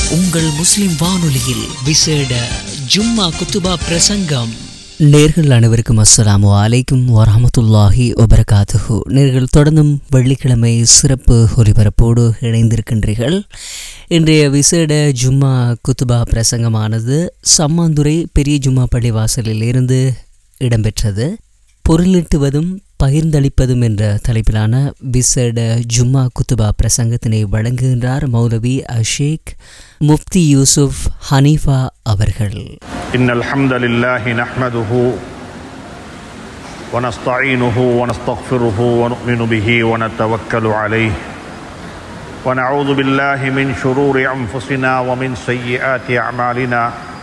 உங்கள் முஸ்லிம் வானொலியில் விசேட ஜும்மா குத்துபா பிரசங்கம் நேர்கள் அனைவருக்கும் அஸ்ஸலாமு அலைக்கும் வரஹமத்துல்லாஹி வபரகாத்துஹு நேர்கள் தொடர்ந்தும் வெள்ளிக்கிழமை சிறப்பு ஒலிபரப்போடு இணைந்திருக்கின்றீர்கள் இன்றைய விசேட ஜும்மா குத்துபா பிரசங்கமானது சம்மாந்துறை பெரிய ஜும்மா பள்ளிவாசலில் இருந்து இடம்பெற்றது பொருளீட்டுவதும் பகிர்ந்தளிப்பதும் என்ற தலைப்பிலான விசேட ஜும்மா குத்துபா பிரசங்கத்தினை வழங்குகின்றார் மௌலவி அஷேக் முஃப்தி யூசுப் ஹனீஃபா அவர்கள் إن الحمد لله نحمده ونستعينه ونستغفره ونؤمن به ونتوكل عليه ونعوذ بالله من شرور أنفسنا ومن سيئات أعمالنا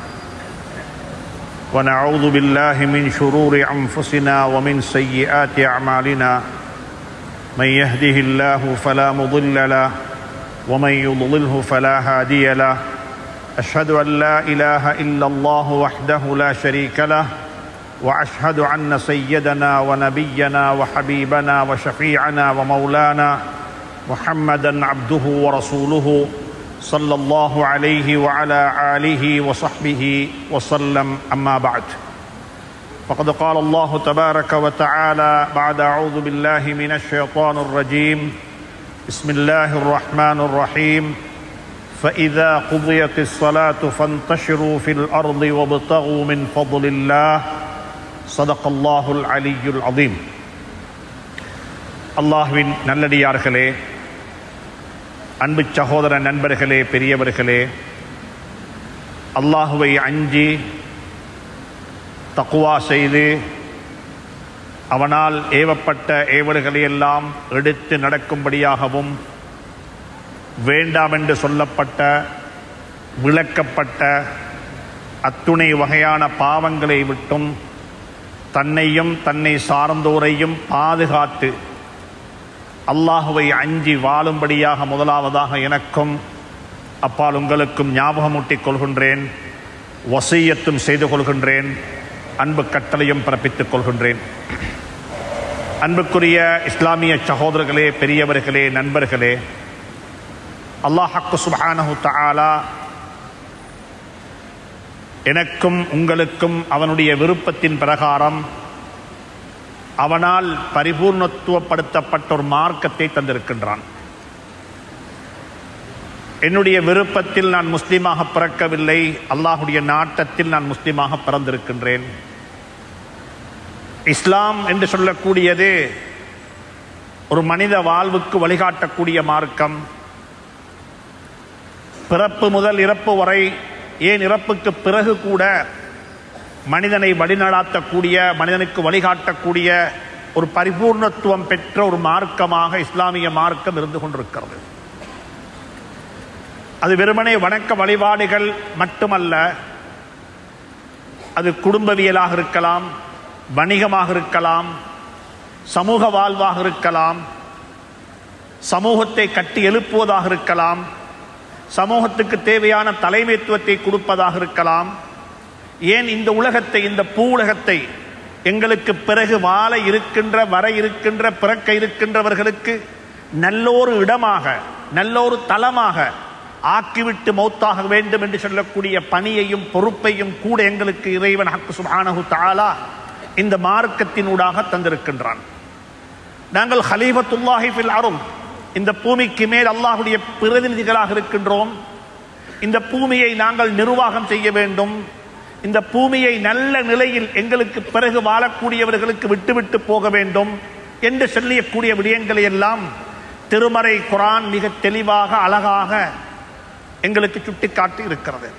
ونعوذ بالله من شرور أنفسنا ومن سيئات أعمالنا من يهده الله فلا مضل له ومن يضلله فلا هادي له أشهد أن لا إله إلا الله وحده لا شريك له وأشهد أن سيدنا ونبينا وحبيبنا وشفيعنا ومولانا محمدا عبده ورسوله صلى الله عليه وعلى آله وصحبه وسلم أما بعد فقد قال الله تبارك وتعالى بعد أعوذ بالله من الشيطان الرجيم بسم الله الرحمن الرحيم فإذا قضيت الصلاة فانتشروا في الأرض وابتغوا من فضل الله صدق الله العلي العظيم அல்லாஹ்வின் நல்லடியார்களே அன்பு சகோதர நண்பர்களே பெரியவர்களே அல்லாஹுவை அஞ்சி தக்குவா செய்து அவனால் ஏவப்பட்ட ஏவல்களையெல்லாம் எடுத்து நடக்கும்படியாகவும் வேண்டாம் என்று சொல்லப்பட்ட விளக்கப்பட்ட அத்துணை வகையான பாவங்களை விட்டும் தன்னையும் தன்னை சார்ந்தோரையும் பாதுகாத்து அல்லாஹுவை அஞ்சி வாழும்படியாக முதலாவதாக எனக்கும் அப்பால் உங்களுக்கும் ஞாபகமூட்டிக் கொள்கின்றேன் வசையத்தும் செய்து கொள்கின்றேன் அன்பு கட்டளையும் பிறப்பித்துக் கொள்கின்றேன் அன்புக்குரிய இஸ்லாமிய சகோதரர்களே பெரியவர்களே நண்பர்களே அல்லாஹக்கு சுபானஹு தஆலா எனக்கும் உங்களுக்கும் அவனுடைய விருப்பத்தின் பிரகாரம் அவனால் பரிபூர்ணத்துவப்படுத்தப்பட்ட ஒரு மார்க்கத்தை தந்திருக்கின்றான் என்னுடைய விருப்பத்தில் நான் முஸ்லீமாக பிறக்கவில்லை அல்லாஹுடைய நாட்டத்தில் நான் முஸ்லீமாக பிறந்திருக்கின்றேன் இஸ்லாம் என்று சொல்லக்கூடியது ஒரு மனித வாழ்வுக்கு வழிகாட்டக்கூடிய மார்க்கம் பிறப்பு முதல் இறப்பு வரை ஏன் இறப்புக்கு பிறகு கூட மனிதனை வழிநடாத்தக்கூடிய மனிதனுக்கு வழிகாட்டக்கூடிய ஒரு பரிபூர்ணத்துவம் பெற்ற ஒரு மார்க்கமாக இஸ்லாமிய மார்க்கம் இருந்து கொண்டிருக்கிறது அது வெறுமனே வணக்க வழிபாடுகள் மட்டுமல்ல அது குடும்பவியலாக இருக்கலாம் வணிகமாக இருக்கலாம் சமூக வாழ்வாக இருக்கலாம் சமூகத்தை கட்டி எழுப்புவதாக இருக்கலாம் சமூகத்துக்கு தேவையான தலைமைத்துவத்தை கொடுப்பதாக இருக்கலாம் ஏன் இந்த உலகத்தை இந்த பூ உலகத்தை எங்களுக்கு பிறகு வாழ இருக்கின்ற வர இருக்கின்ற பிறக்க இருக்கின்றவர்களுக்கு நல்லோரு இடமாக நல்லோரு தளமாக ஆக்கிவிட்டு மௌத்தாக வேண்டும் என்று சொல்லக்கூடிய பணியையும் பொறுப்பையும் கூட எங்களுக்கு இறைவன் ஹக்கு சுபானஹு தாலா இந்த மார்க்கத்தினூடாக தந்திருக்கின்றான் நாங்கள் ஹலீஃபத்துல்லாஹி ஃபில் அரும் இந்த பூமிக்கு மேல் அல்லாஹுடைய பிரதிநிதிகளாக இருக்கின்றோம் இந்த பூமியை நாங்கள் நிர்வாகம் செய்ய வேண்டும் இந்த பூமியை நல்ல நிலையில் எங்களுக்கு பிறகு வாழக்கூடியவர்களுக்கு விட்டுவிட்டு போக வேண்டும் என்று சொல்லியக்கூடிய விடயங்களை எல்லாம் திருமறை குரான் மிக தெளிவாக அழகாக எங்களுக்கு சுட்டிக்காட்டி இருக்கிறது